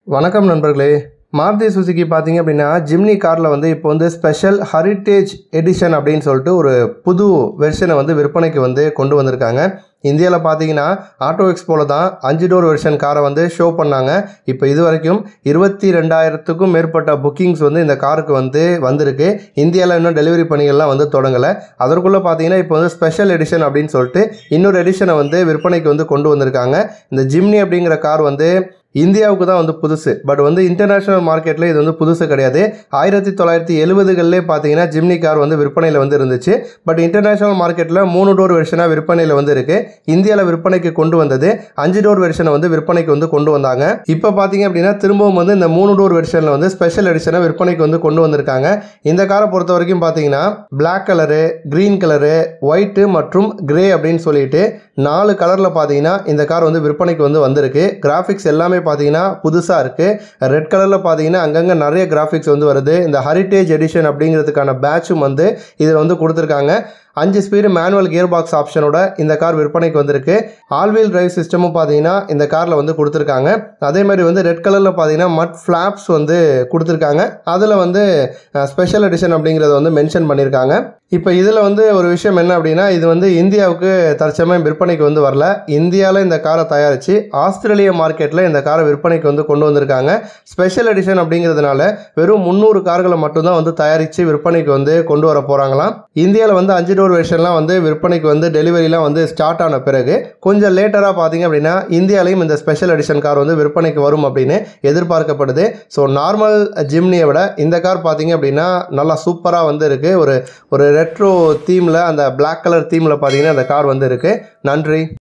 வணக்கம் நண்பர்களே மாருதி சுசுகி பார்த்தீங்க அப்படின்னா ஜிம்னி காரில் வந்து இப்போ வந்து ஸ்பெஷல் ஹெரிட்டேஜ் எடிஷன் அப்படின்னு சொல்லிட்டு ஒரு புது வெர்ஷனை வந்து விற்பனைக்கு வந்து கொண்டு வந்திருக்காங்க இந்தியாவில் பார்த்தீங்கன்னா ஆட்டோ எக்ஸ்போவில் தான் அஞ்சு டோர் வெர்ஷன் காரை வந்து ஷோ பண்ணாங்க இப்போ இது வரைக்கும் இருபத்தி ரெண்டாயிரத்துக்கும் மேற்பட்ட புக்கிங்ஸ் வந்து இந்த காருக்கு வந்து வந்திருக்கு இந்தியாவில் இன்னும் டெலிவரி பணிகள்லாம் வந்து தொடங்கலை அதற்குள்ளே பார்த்தீங்கன்னா இப்போ வந்து ஸ்பெஷல் எடிஷன் அப்படின்னு சொல்லிட்டு இன்னொரு எடிஷனை வந்து விற்பனைக்கு வந்து கொண்டு வந்திருக்காங்க இந்த ஜிம்னி அப்படிங்கிற கார் வந்து இந்தியாவுக்கு தான் வந்து புதுசு பட் வந்து இன்டர்நேஷ்னல் மார்க்கெட்டில் இது வந்து புதுசு கிடையாது ஆயிரத்தி தொள்ளாயிரத்தி எழுபதுகளிலே பார்த்தீங்கன்னா ஜிம்னி கார் வந்து விற்பனையில் வந்து இருந்துச்சு பட் இன்டர்நேஷ்னல் மார்க்கெட்டில் மூணு டோர் வெர்ஷனாக விற்பனையில் வந்து இருக்குது இந்தியாவில் விற்பனைக்கு கொண்டு வந்தது அஞ்சு டோர் வெர்ஷனை வந்து விற்பனைக்கு வந்து கொண்டு வந்தாங்க இப்போ பார்த்தீங்க அப்படின்னா திரும்பவும் வந்து இந்த மூணு டோர் வெர்ஷனில் வந்து ஸ்பெஷல் எடிஷனை விற்பனைக்கு வந்து கொண்டு வந்திருக்காங்க இந்த காரை பொறுத்த வரைக்கும் பார்த்தீங்கன்னா black colour green colour white மற்றும் கிரே அப்படின்னு சொல்லிட்டு நாலு கலரில் பார்த்தீங்கன்னா இந்த கார் வந்து விற்பனைக்கு வந்து வந்திருக்கு கிராஃபிக்ஸ் எல்லாமே பார்த்தீங்கன்னா புதுசாக இருக்குது ரெட் கலரில் பார்த்தீங்கன்னா அங்கங்கே நிறைய கிராஃபிக்ஸ் வந்து வருது இந்த ஹெரிட்டேஜ் எடிஷன் அப்படிங்கிறதுக்கான பேட்சும் வந்து இதில் வந்து கொடுத்துருக்காங்க அஞ்சு ஸ்பீடு மேனுவல் கியர் பாக்ஸ் ஆப்ஷனோட இந்த கார் விற்பனைக்கு வந்திருக்கு ஆல்வீல் டிரைவ் சிஸ்டமும் பார்த்தீங்கன்னா இந்த காரில் வந்து கொடுத்துருக்காங்க அதே மாதிரி வந்து ரெட் கலரில் பார்த்தீங்கன்னா மட் ஃப்ளாப்ஸ் வந்து கொடுத்துருக்காங்க அதில் வந்து ஸ்பெஷல் எடிஷன் அப்படிங்கிறத வந்து மென்ஷன் பண்ணியிருக்காங்க இப்போ இதில் வந்து ஒரு விஷயம் என்ன அப்படின்னா இது வந்து இந்தியாவுக்கு தற்சமயம் விற்பனைக்கு வந்து வரல இந்தியாவில் இந்த காரை தயாரித்து ஆஸ்திரேலிய மார்க்கெட்டில் இந்த காரை விற்பனைக்கு வந்து கொண்டு வந்திருக்காங்க ஸ்பெஷல் எடிஷன் அப்படிங்கிறதுனால வெறும் முந்நூறு கார்களை மட்டும்தான் வந்து தயாரித்து விற்பனைக்கு வந்து கொண்டு வர போகிறாங்களாம் இந்தியாவில் வந்து அஞ்சு டோர் வெர்ஷன்லாம் வந்து விற்பனைக்கு வந்து டெலிவரிலாம் வந்து ஸ்டார்ட் ஆன பிறகு கொஞ்சம் லேட்டராக பார்த்தீங்க அப்படின்னா இந்தியாலையும் இந்த ஸ்பெஷல் எடிஷன் கார் வந்து விற்பனைக்கு வரும் அப்படின்னு எதிர்பார்க்கப்படுது ஸோ நார்மல் ஜிம்னியை விட இந்த கார் பார்த்தீங்க அப்படின்னா நல்லா சூப்பராக வந்து இருக்குது ஒரு ஒரு ரெட்ரோ தீமில் அந்த Black கலர் தீமில் பார்த்தீங்கன்னா அந்த கார் வந்து இருக்குது நன்றி